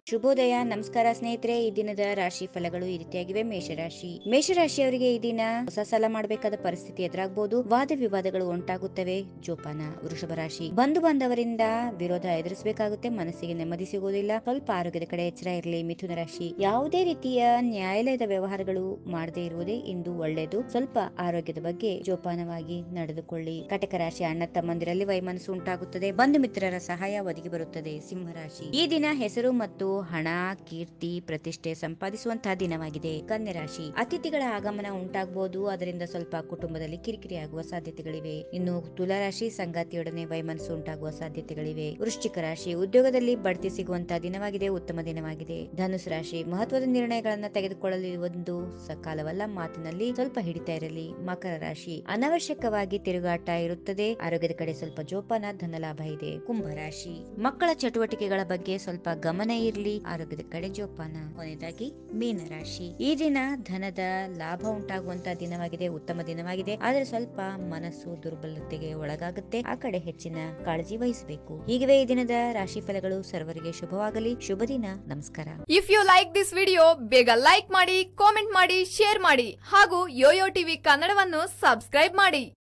ಶುಭೋದಯ ನಮಸ್ಕಾರ ಸ್ನೇಹಿತರೆ ಈ ದಿನದ ರಾಶಿ ಫಲಗಳು ಈ ರೀತಿಯಾಗಿವೆ ಮೇಷರಾಶಿ ಮೇಷರಾಶಿಯವರಿಗೆ ಈ ದಿನ ಹೊಸ ಸಾಲ ಮಾಡಬೇಕಾದ ಪರಿಸ್ಥಿತಿ ಎದುರಾಗಬಹುದು ವಾದ ವಿವಾದಗಳು ಉಂಟಾಗುತ್ತವೆ ಜೋಪಾನ ವೃಷಭ ರಾಶಿ ಬಂಧು ಬಾಂಧವರಿಂದ ವಿರೋಧ ಎದುರಿಸಬೇಕಾಗುತ್ತೆ ಮನಸ್ಸಿಗೆ ನೆಮ್ಮದಿ ಸಿಗುವುದಿಲ್ಲ ಸ್ವಲ್ಪ ಆರೋಗ್ಯದ ಕಡೆ ಎಚ್ಚರ ಇರಲಿ ಮಿಥುನ ರಾಶಿ ಯಾವುದೇ ರೀತಿಯ ನ್ಯಾಯಾಲಯದ ವ್ಯವಹಾರಗಳು ಮಾಡದೇ ಇರುವುದೇ ಇಂದು ಒಳ್ಳೆಯದು ಸ್ವಲ್ಪ ಆರೋಗ್ಯದ ಬಗ್ಗೆ ಜೋಪಾನವಾಗಿ ನಡೆದುಕೊಳ್ಳಿ ಕಟಕ ರಾಶಿ ಅಣ್ಣ ತಮ್ಮಂದಿರಲ್ಲಿ ವೈಮನಸ್ಸು ಉಂಟಾಗುತ್ತದೆ ಬಂಧು ಮಿತ್ರರ ಸಹಾಯ ಒದಗಿ ಬರುತ್ತದೆ ಸಿಂಹರಾಶಿ ಈ ದಿನ ಹೆಸರು ಮತ್ತು ಹಣ ಕೀರ್ತಿ ಪ್ರತಿಷ್ಠೆ ಸಂಪಾದಿಸುವಂತಹ ದಿನವಾಗಿದೆ ಕನ್ಯಾ ರಾಶಿ ಅತಿಥಿಗಳ ಆಗಮನ ಉಂಟಾಗಬಹುದು ಅದರಿಂದ ಸ್ವಲ್ಪ ಕುಟುಂಬದಲ್ಲಿ ಕಿರಿಕಿರಿ ಆಗುವ ಸಾಧ್ಯತೆಗಳಿವೆ ಇನ್ನು ತುಲಾರಾಶಿ ಸಂಗಾತಿಯೊಡನೆ ವೈಮನಸ್ಸು ಉಂಟಾಗುವ ಸಾಧ್ಯತೆಗಳಿವೆ ವೃಶ್ಚಿಕ ರಾಶಿ ಉದ್ಯೋಗದಲ್ಲಿ ಬಡ್ತಿ ಸಿಗುವಂತಹ ದಿನವಾಗಿದೆ ಉತ್ತಮ ದಿನವಾಗಿದೆ ಧನುಸ್ ರಾಶಿ ಮಹತ್ವದ ನಿರ್ಣಯಗಳನ್ನ ತೆಗೆದುಕೊಳ್ಳಲು ಇದು ಒಂದು ಸಕಾಲವಲ್ಲ ಮಾತಿನಲ್ಲಿ ಸ್ವಲ್ಪ ಹಿಡಿತಾ ಇರಲಿ ಮಕರ ರಾಶಿ ಅನವಶ್ಯಕವಾಗಿ ತಿರುಗಾಟ ಇರುತ್ತದೆ ಆರೋಗ್ಯದ ಕಡೆ ಸ್ವಲ್ಪ ಜೋಪಾನ ಧನಲಾಭ ಇದೆ ಕುಂಭರಾಶಿ ಮಕ್ಕಳ ಚಟುವಟಿಕೆಗಳ ಬಗ್ಗೆ ಸ್ವಲ್ಪ ಗಮನ ಇರಲಿ ಆರೋಗ್ಯದ ಕಡೆ ಜೋಪಾನ ಕೊನೆಯದಾಗಿ ಮೀನರಾಶಿ ಈ ದಿನ ಧನದ ಲಾಭ ಉಂಟಾಗುವಂತಹ ದಿನವಾಗಿದೆ ಉತ್ತಮ ದಿನವಾಗಿದೆ ಆದ್ರೆ ಸ್ವಲ್ಪ ಮನಸ್ಸು ದುರ್ಬಲತೆಗೆ ಒಳಗಾಗುತ್ತೆ ಆ ಕಡೆ ಹೆಚ್ಚಿನ ಕಾಳಜಿ ವಹಿಸಬೇಕು ಹೀಗಿವೆ ಈ ದಿನದ ರಾಶಿ ಫಲಗಳು ಸರ್ವರಿಗೆ ಶುಭವಾಗಲಿ ಶುಭ ದಿನ ನಮಸ್ಕಾರ if you like this video ಬೇಗ ಲೈಕ್ ಮಾಡಿ ಕಾಮೆಂಟ್ ಮಾಡಿ ಶೇರ್ ಮಾಡಿ ಹಾಗೂ ಯೋಯೋ ಟಿವಿ ಕನ್ನಡವನ್ನು ಸಬ್ಸ್ಕ್ರೈಬ್ ಮಾಡಿ